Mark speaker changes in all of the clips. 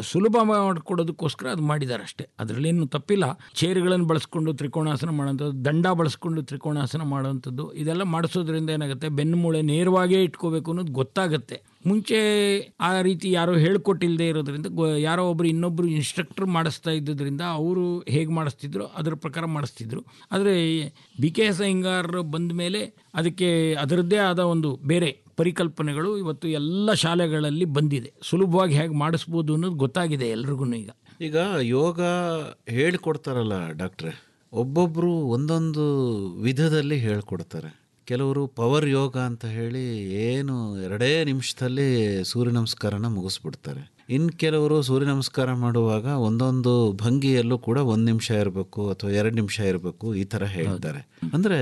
Speaker 1: ಸುಲಭ ಮಾಡಿಕೊಡೋದಕ್ಕೋಸ್ಕರ ಅದು ಮಾಡಿದ್ದಾರೆ ಅಷ್ಟೇ ಅದರಲ್ಲೇನು ತಪ್ಪಿಲ್ಲ ಚೇರ್ಗಳನ್ನು ಬಳಸ್ಕೊಂಡು ತ್ರಿಕೋಣಾಸನ ಮಾಡೋಂಥದ್ದು ದಂಡ ಬಳಸ್ಕೊಂಡು ತ್ರಿಕೋಣಾಸನ ಮಾಡೋವಂಥದ್ದು ಇದೆಲ್ಲ ಮಾಡಿಸೋದ್ರಿಂದ ಏನಾಗುತ್ತೆ ಬೆನ್ನು ಮೂಳೆ ನೇರವಾಗೇ ಇಟ್ಕೋಬೇಕು ಅನ್ನೋದು ಗೊತ್ತಾಗುತ್ತೆ ಮುಂಚೆ ಆ ರೀತಿ ಯಾರೋ ಹೇಳ್ಕೊಟ್ಟಿಲ್ಲದೆ ಇರೋದ್ರಿಂದ ಗೊ- ಯಾರೋ ಒಬ್ರು ಇನ್ನೊಬ್ರು ಇನ್ಸ್ಟ್ರಕ್ಟರ್ ಮಾಡಿಸ್ತಾ ಇದ್ದಿದ್ದರಿಂದ ಅವರು ಹೇಗೆ ಮಾಡಿಸ್ತಿದ್ರು ಅದರ ಪ್ರಕಾರ ಮಾಡಿಸ್ತಿದ್ರು ಆದರೆ ಬಿ ಕೆ ಎಸ್ ಅಯ್ಯಂಗಾರ್ ಬಂದ ಮೇಲೆ ಅದಕ್ಕೆ ಅದರದ್ದೇ ಆದ ಒಂದು ಬೇರೆ ಪರಿಕಲ್ಪನೆಗಳು ಇವತ್ತು ಎಲ್ಲ ಶಾಲೆಗಳಲ್ಲಿ ಬಂದಿದೆ ಸುಲಭವಾಗಿ ಹೇಗೆ ಮಾಡಿಸ್ಬೋದು ಅನ್ನೋದು ಗೊತ್ತಾಗಿದೆ ಎಲ್ರಿಗೂ ಈಗ
Speaker 2: ಈಗ ಯೋಗ ಹೇಳ್ಕೊಡ್ತಾರಲ್ಲ ಡಾಕ್ಟ್ರೆ ಒಬ್ಬೊಬ್ಬರು ಒಂದೊಂದು ವಿಧದಲ್ಲಿ ಹೇಳ್ಕೊಡ್ತಾರೆ ಕೆಲವರು ಪವರ್ ಯೋಗ ಅಂತ ಹೇಳಿ ಏನು ಎರಡೇ ನಿಮಿಷದಲ್ಲಿ ಸೂರ್ಯ ನಮಸ್ಕಾರನ ಮುಗಿಸ್ಬಿಡ್ತಾರೆ ಇನ್ನು ಕೆಲವರು ಸೂರ್ಯ ನಮಸ್ಕಾರ ಮಾಡುವಾಗ ಒಂದೊಂದು ಭಂಗಿಯಲ್ಲೂ ಕೂಡ ಒಂದು ನಿಮಿಷ ಇರಬೇಕು ಅಥವಾ ಎರಡು ನಿಮಿಷ ಇರಬೇಕು ಈ ಥರ ಹೇಳ್ತಾರೆ ಅಂದರೆ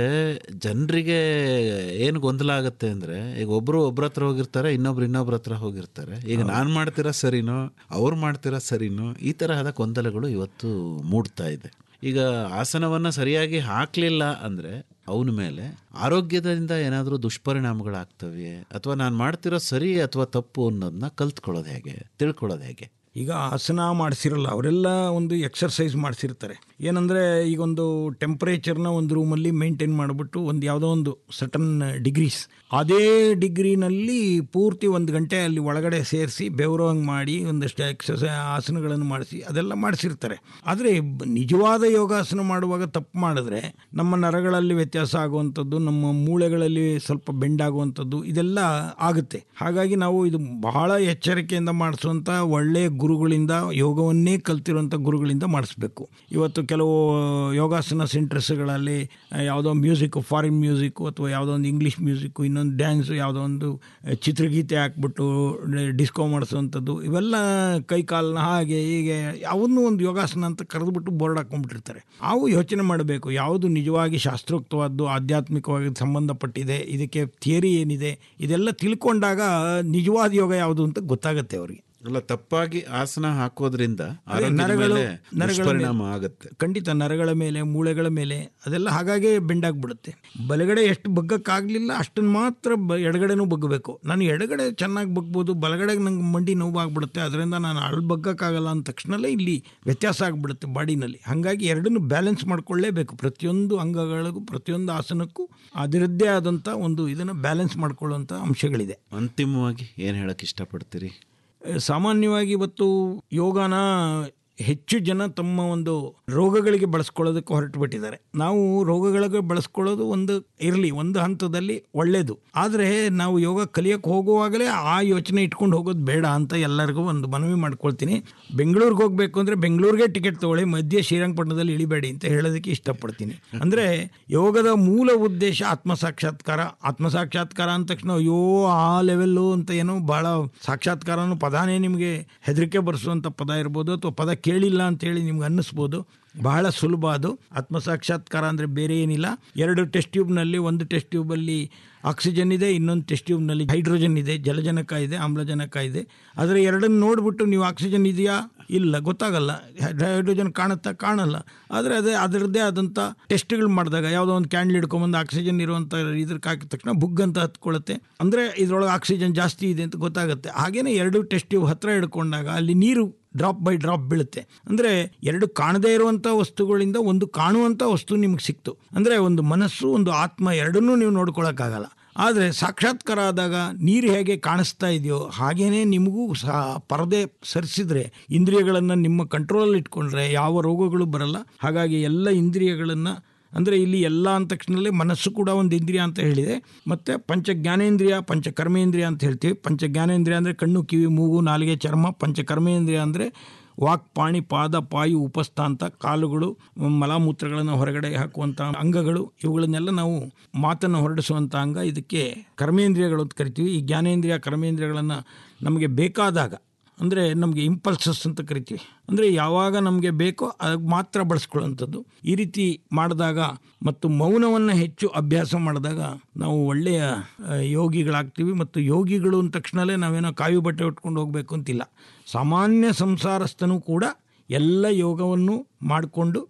Speaker 2: ಜನರಿಗೆ ಏನು ಗೊಂದಲ ಆಗುತ್ತೆ ಅಂದರೆ ಈಗ ಒಬ್ಬರು ಒಬ್ರ ಹತ್ರ ಹೋಗಿರ್ತಾರೆ ಇನ್ನೊಬ್ರು ಇನ್ನೊಬ್ರ ಹತ್ರ ಹೋಗಿರ್ತಾರೆ ಈಗ ನಾನು ಮಾಡ್ತೀರಾ ಸರಿನೋ ಅವ್ರು ಮಾಡ್ತೀರಾ ಸರಿನೋ ಈ ತರಹದ ಗೊಂದಲಗಳು ಇವತ್ತು ಮೂಡ್ತಾ ಇದೆ ಈಗ ಆಸನವನ್ನು ಸರಿಯಾಗಿ ಹಾಕಲಿಲ್ಲ ಅಂದರೆ ಅವನ ಮೇಲೆ ಆರೋಗ್ಯದಿಂದ ಏನಾದರೂ ದುಷ್ಪರಿಣಾಮಗಳಾಗ್ತವೆ ಅಥವಾ ನಾನು ಮಾಡ್ತಿರೋ ಸರಿ ಅಥವಾ ತಪ್ಪು ಅನ್ನೋದನ್ನ ಕಲ್ತ್ಕೊಳ್ಳೋದು ಹೇಗೆ ತಿಳ್ಕೊಳ್ಳೋದು ಹೇಗೆ
Speaker 1: ಈಗ ಆಸನ ಮಾಡಿಸಿರಲ್ಲ ಅವರೆಲ್ಲ ಒಂದು ಎಕ್ಸರ್ಸೈಸ್ ಮಾಡಿಸಿರ್ತಾರೆ ಏನಂದರೆ ಈಗ ಒಂದು ಟೆಂಪ್ರೇಚರ್ನ ಒಂದು ರೂಮಲ್ಲಿ ಮೇಂಟೈನ್ ಮಾಡಿಬಿಟ್ಟು ಒಂದು ಯಾವುದೋ ಒಂದು ಸಟನ್ ಡಿಗ್ರೀಸ್ ಅದೇ ಡಿಗ್ರಿನಲ್ಲಿ ಪೂರ್ತಿ ಒಂದು ಗಂಟೆ ಅಲ್ಲಿ ಒಳಗಡೆ ಸೇರಿಸಿ ಬೆವರೋ ಹಂಗೆ ಮಾಡಿ ಒಂದಷ್ಟು ಎಕ್ಸರ್ಸೈ ಆಸನಗಳನ್ನು ಮಾಡಿಸಿ ಅದೆಲ್ಲ ಮಾಡಿಸಿರ್ತಾರೆ ಆದರೆ ನಿಜವಾದ ಯೋಗಾಸನ ಮಾಡುವಾಗ ತಪ್ಪು ಮಾಡಿದ್ರೆ ನಮ್ಮ ನರಗಳಲ್ಲಿ ವ್ಯತ್ಯಾಸ ಆಗುವಂಥದ್ದು ನಮ್ಮ ಮೂಳೆಗಳಲ್ಲಿ ಸ್ವಲ್ಪ ಬೆಂಡ್ ಆಗುವಂಥದ್ದು ಇದೆಲ್ಲ ಆಗುತ್ತೆ ಹಾಗಾಗಿ ನಾವು ಇದು ಬಹಳ ಎಚ್ಚರಿಕೆಯಿಂದ ಮಾಡಿಸುವಂಥ ಒಳ್ಳೆಯ ಗುರುಗಳಿಂದ ಯೋಗವನ್ನೇ ಕಲ್ತಿರುವಂಥ ಗುರುಗಳಿಂದ ಮಾಡಿಸ್ಬೇಕು ಇವತ್ತು ಕೆಲವು ಯೋಗಾಸನ ಸೆಂಟರ್ಸ್ಗಳಲ್ಲಿ ಯಾವುದೋ ಮ್ಯೂಸಿಕ್ಕು ಫಾರಿನ್ ಮ್ಯೂಸಿಕ್ಕು ಅಥವಾ ಯಾವುದೋ ಒಂದು ಇಂಗ್ಲೀಷ್ ಮ್ಯೂಸಿಕ್ಕು ಇನ್ನೊಂದು ಡ್ಯಾನ್ಸು ಯಾವುದೋ ಒಂದು ಚಿತ್ರಗೀತೆ ಹಾಕ್ಬಿಟ್ಟು ಡಿಸ್ಕೋ ಮಾಡಿಸುವಂಥದ್ದು ಇವೆಲ್ಲ ಕೈ ಕಾಲನ್ನ ಹಾಗೆ ಹೀಗೆ ಯಾವನ್ನೂ ಒಂದು ಯೋಗಾಸನ ಅಂತ ಕರೆದುಬಿಟ್ಟು ಬೋರ್ಡ್ ಹಾಕೊಂಡ್ಬಿಟ್ಟಿರ್ತಾರೆ ಅವು ಯೋಚನೆ ಮಾಡಬೇಕು ಯಾವುದು ನಿಜವಾಗಿ ಶಾಸ್ತ್ರೋಕ್ತವಾದ್ದು ಆಧ್ಯಾತ್ಮಿಕವಾಗಿ ಸಂಬಂಧಪಟ್ಟಿದೆ ಇದಕ್ಕೆ ಥಿಯರಿ ಏನಿದೆ ಇದೆಲ್ಲ ತಿಳ್ಕೊಂಡಾಗ ನಿಜವಾದ ಯೋಗ ಯಾವುದು ಅಂತ ಗೊತ್ತಾಗುತ್ತೆ ಅವರಿಗೆ
Speaker 2: ಅಲ್ಲ ತಪ್ಪಾಗಿ ಆಸನ ಹಾಕೋದ್ರಿಂದ
Speaker 1: ಅದೇ
Speaker 2: ಆರೋಗ್ಯದ
Speaker 1: ನರಗಳು
Speaker 2: ಮೇಲೆ
Speaker 1: ನರಗಳ
Speaker 2: ದುಷ್ಪರಿಣಾಮ
Speaker 1: ಮೇಲೆ-
Speaker 2: ಆಗುತ್ತೆ
Speaker 1: ಖಂಡಿತ ನರಗಳ ಮೇಲೆ ಮೂಳೆಗಳ ಮೇಲೆ ಅದೆಲ್ಲ ಹಾಗಾಗೆ ಬೆಂಡಾಗ್ಬಿಡುತ್ತೆ ಬಲಗಡೆ ಎಷ್ಟು ಬಗ್ಗಕ್ಕಾಗಲಿಲ್ಲ ಅಷ್ಟನ್ನು ಮಾತ್ರ ಬ ಎಡಗಡೆನೂ ಬಗ್ಗಬೇಕು ನಾನು ಎಡಗಡೆ ಚೆನ್ನಾಗಿ ಬಗ್ಬೋದು ಬಲಗಡೆಗೆ ನಂಗೆ ಮಂಡಿ ನೋವಾಗ್ಬಿಡುತ್ತೆ ಅದರಿಂದ ನಾನು ಅಲ್ಲಿ ಬಗ್ಗಕ್ಕಾಗಲ್ಲ ಅಂದ ತಕ್ಷಣಲೇ ಇಲ್ಲಿ ವ್ಯತ್ಯಾಸ ಆಗಿಬಿಡುತ್ತೆ ಬಾಡಿನಲ್ಲಿ ಹಾಗಾಗಿ ಎರಡನ್ನೂ ಬ್ಯಾಲೆನ್ಸ್ ಮಾಡ್ಕೊಳ್ಳೇಬೇಕು ಪ್ರತಿಯೊಂದು ಅಂಗಗಳಿಗೂ ಪ್ರತಿಯೊಂದು ಆಸನಕ್ಕೂ ಅದರದ್ದೇ ಆದಂಥ ಒಂದು ಇದನ್ನು ಬ್ಯಾಲೆನ್ಸ್ ಮಾಡ್ಕೊಳ್ಳುವಂಥ ಅಂಶಗಳಿದೆ
Speaker 2: ಅಂತಿಮವಾಗಿ ಏನು ಹೇಳಕ್ ಇಷ್ಟಪಡ್ತೀರಿ
Speaker 1: ಸಾಮಾನ್ಯವಾಗಿ ಇವತ್ತು ಯೋಗನ ಹೆಚ್ಚು ಜನ ತಮ್ಮ ಒಂದು ರೋಗಗಳಿಗೆ ಬಳಸ್ಕೊಳ್ಳೋದಕ್ಕೆ ಹೊರಟು ಬಿಟ್ಟಿದ್ದಾರೆ ನಾವು ರೋಗಗಳಿಗೆ ಬಳಸ್ಕೊಳ್ಳೋದು ಒಂದು ಇರಲಿ ಒಂದು ಹಂತದಲ್ಲಿ ಒಳ್ಳೆಯದು ಆದರೆ ನಾವು ಯೋಗ ಕಲಿಯೋಕ್ಕೆ ಹೋಗುವಾಗಲೇ ಆ ಯೋಚನೆ ಇಟ್ಕೊಂಡು ಹೋಗೋದು ಬೇಡ ಅಂತ ಎಲ್ಲರಿಗೂ ಒಂದು ಮನವಿ ಮಾಡ್ಕೊಳ್ತೀನಿ ಬೆಂಗಳೂರಿಗೆ ಹೋಗಬೇಕು ಅಂದರೆ ಬೆಂಗಳೂರಿಗೆ ಟಿಕೆಟ್ ತೊಗೊಳ್ಳಿ ಮಧ್ಯೆ ಶ್ರೀರಂಗಪಟ್ಟಣದಲ್ಲಿ ಇಳಿಬೇಡಿ ಅಂತ ಹೇಳೋದಕ್ಕೆ ಇಷ್ಟಪಡ್ತೀನಿ ಅಂದರೆ ಯೋಗದ ಮೂಲ ಉದ್ದೇಶ ಆತ್ಮ ಸಾಕ್ಷಾತ್ಕಾರ ಆತ್ಮ ಸಾಕ್ಷಾತ್ಕಾರ ಅಂದ ತಕ್ಷಣ ಅಯ್ಯೋ ಆ ಲೆವೆಲ್ಲು ಅಂತ ಏನೋ ಭಾಳ ಸಾಕ್ಷಾತ್ಕಾರ ಅನ್ನೋ ಪದಾನೇ ನಿಮಗೆ ಹೆದರಿಕೆ ಬರೆಸುವಂಥ ಪದ ಇರ್ಬೋದು ಅಥವಾ ಪದ ಕೇಳಿಲ್ಲ ಅಂತೇಳಿ ನಿಮ್ಗೆ ಅನ್ನಿಸ್ಬೋದು ಬಹಳ ಸುಲಭ ಅದು ಆತ್ಮ ಸಾಕ್ಷಾತ್ಕಾರ ಅಂದರೆ ಬೇರೆ ಏನಿಲ್ಲ ಎರಡು ಟೆಸ್ಟ್ ಟ್ಯೂಬ್ನಲ್ಲಿ ಒಂದು ಟೆಸ್ಟ್ ಟ್ಯೂಬಲ್ಲಿ ಆಕ್ಸಿಜನ್ ಇದೆ ಇನ್ನೊಂದು ಟೆಸ್ಟ್ ಟ್ಯೂಬ್ನಲ್ಲಿ ಹೈಡ್ರೋಜನ್ ಇದೆ ಜಲಜನಕ ಇದೆ ಆಮ್ಲಜನಕ ಇದೆ ಅದರ ಎರಡನ್ನು ನೋಡಿಬಿಟ್ಟು ನೀವು ಆಕ್ಸಿಜನ್ ಇದೆಯಾ ಇಲ್ಲ ಗೊತ್ತಾಗಲ್ಲ ಹೈಡ್ರೋಜನ್ ಕಾಣುತ್ತಾ ಕಾಣಲ್ಲ ಆದರೆ ಅದೇ ಅದರದ್ದೇ ಆದಂಥ ಟೆಸ್ಟ್ಗಳು ಮಾಡಿದಾಗ ಯಾವುದೋ ಒಂದು ಕ್ಯಾಂಡಲ್ ಹಿಡ್ಕೊಂಬಂದು ಆಕ್ಸಿಜನ್ ಇರುವಂಥ ಇದ್ರಕ್ಕೆ ಹಾಕಿದ ತಕ್ಷಣ ಬುಗ್ ಅಂತ ಹತ್ಕೊಳ್ಳುತ್ತೆ ಅಂದರೆ ಇದರೊಳಗೆ ಆಕ್ಸಿಜನ್ ಜಾಸ್ತಿ ಇದೆ ಅಂತ ಗೊತ್ತಾಗುತ್ತೆ ಹಾಗೇನೆ ಎರಡು ಟೆಸ್ಟ್ ಟ್ಯೂಬ್ ಹತ್ತಿರ ಹಿಡ್ಕೊಂಡಾಗ ಅಲ್ಲಿ ನೀರು ಡ್ರಾಪ್ ಬೈ ಡ್ರಾಪ್ ಬೀಳುತ್ತೆ ಅಂದರೆ ಎರಡು ಕಾಣದೇ ಇರುವಂಥ ವಸ್ತುಗಳಿಂದ ಒಂದು ಕಾಣುವಂಥ ವಸ್ತು ನಿಮ್ಗೆ ಸಿಕ್ತು ಅಂದರೆ ಒಂದು ಮನಸ್ಸು ಒಂದು ಆತ್ಮ ಎರಡನ್ನೂ ನೀವು ನೋಡ್ಕೊಳಕ್ಕಾಗಲ್ಲ ಆದರೆ ಸಾಕ್ಷಾತ್ಕಾರ ಆದಾಗ ನೀರು ಹೇಗೆ ಕಾಣಿಸ್ತಾ ಇದೆಯೋ ಹಾಗೇನೇ ನಿಮಗೂ ಸಹ ಪರದೆ ಸರಿಸಿದ್ರೆ ಇಂದ್ರಿಯಗಳನ್ನು ನಿಮ್ಮ ಕಂಟ್ರೋಲಲ್ಲಿ ಇಟ್ಕೊಂಡ್ರೆ ಯಾವ ರೋಗಗಳು ಬರಲ್ಲ ಹಾಗಾಗಿ ಎಲ್ಲ ಇಂದ್ರಿಯಗಳನ್ನು ಅಂದರೆ ಇಲ್ಲಿ ಎಲ್ಲ ಅಂದ ತಕ್ಷಣದಲ್ಲಿ ಮನಸ್ಸು ಕೂಡ ಒಂದು ಇಂದ್ರಿಯ ಅಂತ ಹೇಳಿದೆ ಮತ್ತು ಪಂಚ ಜ್ಞಾನೇಂದ್ರಿಯ ಪಂಚ ಕರ್ಮೇಂದ್ರಿಯ ಅಂತ ಹೇಳ್ತೀವಿ ಪಂಚ ಜ್ಞಾನೇಂದ್ರಿಯ ಅಂದರೆ ಕಣ್ಣು ಕಿವಿ ಮೂಗು ನಾಲಿಗೆ ಚರ್ಮ ಪಂಚ ಕರ್ಮೇಂದ್ರಿಯ ಅಂದರೆ ವಾಕ್ ಪಾಣಿ ಪಾದ ಪಾಯು ಉಪಸ್ಥಾಂತ ಕಾಲುಗಳು ಮಲಾಮೂತ್ರಗಳನ್ನು ಹೊರಗಡೆ ಹಾಕುವಂಥ ಅಂಗಗಳು ಇವುಗಳನ್ನೆಲ್ಲ ನಾವು ಮಾತನ್ನು ಹೊರಡಿಸುವಂಥ ಅಂಗ ಇದಕ್ಕೆ ಕರ್ಮೇಂದ್ರಿಯಗಳು ಅಂತ ಕರಿತೀವಿ ಈ ಜ್ಞಾನೇಂದ್ರಿಯ ಕರ್ಮೇಂದ್ರಿಯಗಳನ್ನು ನಮಗೆ ಬೇಕಾದಾಗ ಅಂದರೆ ನಮಗೆ ಇಂಪಲ್ಸಸ್ ಅಂತ ಕರಿತೀವಿ ಅಂದರೆ ಯಾವಾಗ ನಮಗೆ ಬೇಕೋ ಅದಕ್ಕೆ ಮಾತ್ರ ಬಳಸ್ಕೊಳ್ಳುವಂಥದ್ದು ಈ ರೀತಿ ಮಾಡಿದಾಗ ಮತ್ತು ಮೌನವನ್ನು ಹೆಚ್ಚು ಅಭ್ಯಾಸ ಮಾಡಿದಾಗ ನಾವು ಒಳ್ಳೆಯ ಆ, ಯೋಗಿಗಳಾಗ್ತೀವಿ ಮತ್ತು ಯೋಗಿಗಳು ಅಂದ ತಕ್ಷಣವೇ ನಾವೇನೋ ಕಾವಿ ಬಟ್ಟೆ ಉಟ್ಕೊಂಡು ಹೋಗಬೇಕು ಅಂತಿಲ್ಲ ಸಾಮಾನ್ಯ ಸಂಸಾರಸ್ಥನೂ ಕೂಡ ಎಲ್ಲ ಯೋಗವನ್ನು ಮಾಡಿಕೊಂಡು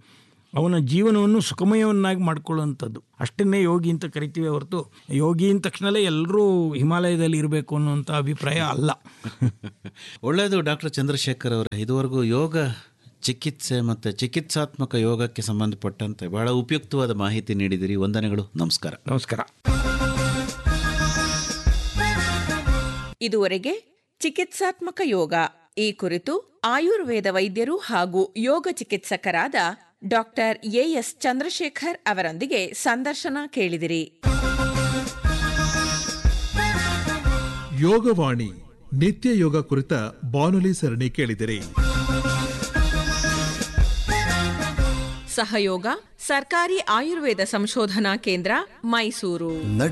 Speaker 1: ಅವನ ಜೀವನವನ್ನು ಸುಖಮಯವನ್ನಾಗಿ ಮಾಡ್ಕೊಳ್ಳುವಂಥದ್ದು ಅಷ್ಟನ್ನೇ ಯೋಗಿ ಅಂತ ಕರಿತೀವಿ ಹೊರತು ಯೋಗಿ ಅಂದ ತಕ್ಷಣಲೇ ಎಲ್ಲರೂ ಹಿಮಾಲಯದಲ್ಲಿ ಇರಬೇಕು ಅನ್ನುವಂಥ ಅಭಿಪ್ರಾಯ ಅಲ್ಲ
Speaker 2: ಒಳ್ಳೆಯದು ಡಾಕ್ಟರ್ ಚಂದ್ರಶೇಖರ್ ಅವರೇ ಇದುವರೆಗೂ ಯೋಗ ಚಿಕಿತ್ಸೆ ಮತ್ತು ಚಿಕಿತ್ಸಾತ್ಮಕ ಯೋಗಕ್ಕೆ ಸಂಬಂಧಪಟ್ಟಂತೆ ಬಹಳ ಉಪಯುಕ್ತವಾದ ಮಾಹಿತಿ ನೀಡಿದಿರಿ ವಂದನೆಗಳು ನಮಸ್ಕಾರ
Speaker 1: ನಮಸ್ಕಾರ
Speaker 3: ಇದುವರೆಗೆ ಚಿಕಿತ್ಸಾತ್ಮಕ ಯೋಗ ಈ ಕುರಿತು ಆಯುರ್ವೇದ ವೈದ್ಯರು ಹಾಗೂ ಯೋಗ ಚಿಕಿತ್ಸಕರಾದ ಡಾಕ್ಟರ್ ಎಎಸ್ ಚಂದ್ರಶೇಖರ್ ಅವರೊಂದಿಗೆ ಸಂದರ್ಶನ ಕೇಳಿದಿರಿ
Speaker 4: ಯೋಗವಾಣಿ ನಿತ್ಯ ಯೋಗ ಕುರಿತ ಬಾನುಲಿ ಸರಣಿ ಕೇಳಿದಿರಿ
Speaker 3: ಸಹಯೋಗ ಸರ್ಕಾರಿ ಆಯುರ್ವೇದ ಸಂಶೋಧನಾ ಕೇಂದ್ರ ಮೈಸೂರು